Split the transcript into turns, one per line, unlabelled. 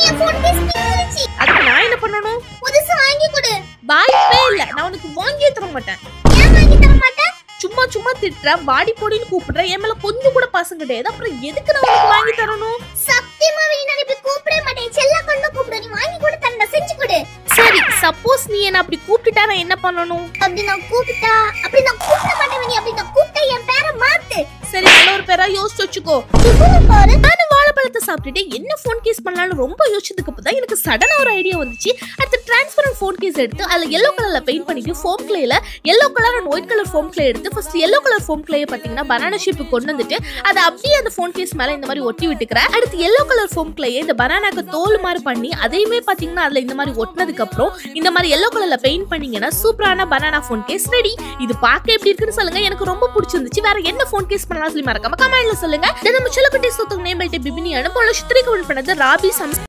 என் phone case கிழிஞ்சிருச்சு
அதுக்கு நான் என்ன பண்ணணும்
புதுசு வாங்கி கொடு
வாய்ப்பே இல்ல நான் உனக்கு வாங்கியே தர மாட்டேன்
ஏன் வாங்கி தர மாட்டேன்
சும்மா சும்மா திட்டுறேன் வாடி போடின்னு கூப்பிடுறேன் என் மேல கொஞ்சம் கூட பாசம் கிடையாது அப்புறம் எதுக்கு நான் உனக்கு வாங்கி தரணும்
சத்தியமா நீ நான் இப்படி கூப்பிடவே மாட்டேன் செல்ல கண்ணு கூப்பிடு நீ வாங்கி கொடு தண்டை செஞ்சு கொடு
சரி சப்போஸ் நீ என்ன அப்படி கூப்பிட்டுட்டா நான் என்ன பண்ணணும்
அப்படி நான் கூப்பிட்டா அப்படி நான் கூப்பிட மாட்டேன் நீ அப்படி நான் கூப்பிட்டா என் பேரை மாத்து
சரி நல்ல ஒரு பேரா யோசிச்சு வச்சுக்கோ
இவ்வளவு பாரு
நானும் வாழைப்பழத்தை சாப்பிட்டுட்டு என்ன ஃபோன் கேஸ் பண்ணலாம்னு ரொம்ப யோசிச்சதுக்கு அப்புறம் தான் எனக்கு சடனா ஒரு ஐடியா வந்துச்சு அடுத்து டிரான்ஸ்பரண்ட் ஃபோன் கேஸ் எடுத்து அதில் எல்லோ கலர்ல பெயிண்ட் பண்ணிட்டு ஃபோம் கிளேல yellow colour and white colour foam clay எடுத்து ஃபர்ஸ்ட் எல்லோ கலர் ஃபோம் கிளேயை பார்த்தீங்கன்னா பனானா ஷேப்பு கொண்டு வந்துட்டு அதை அப்படியே அந்த ஃபோன் கேஸ் மேல இந்த மாதிரி ஒட்டி விட்டுக்கிறேன் அடுத்து எல்லோ கலர் ஃபோம் கிளேயை இந்த பனானாக்கு தோல் மாதிரி பண்ணி அதையுமே பார்த்தீங்கன்னா அதில் இந்த மாதிரி ஒட்டினதுக்கு அப்புறம் இந்த மாதிரி எல்லோ கலர்ல பெயிண்ட் பண்ணீங்கன்னா சூப்பரான பனானா ஃபோன் கேஸ் ரெடி இது பார்க்க எப்படி இருக்குன்னு சொல்லுங்க எனக்கு ரொம்ப பிடிச்சிருந்துச்சு வேற என்ன ஃபோன் கேஸ் பண்ணலாம் சொல்லி மறக்காம கமெண்ட்ல சொல்லுங்க இது நம்ம சொல்லக்குட்டி சுத்தம் நேம் பிபினி அனுப்பி சித்திரை கமெண்ட் பண்ணது ராபி சம்ஸ்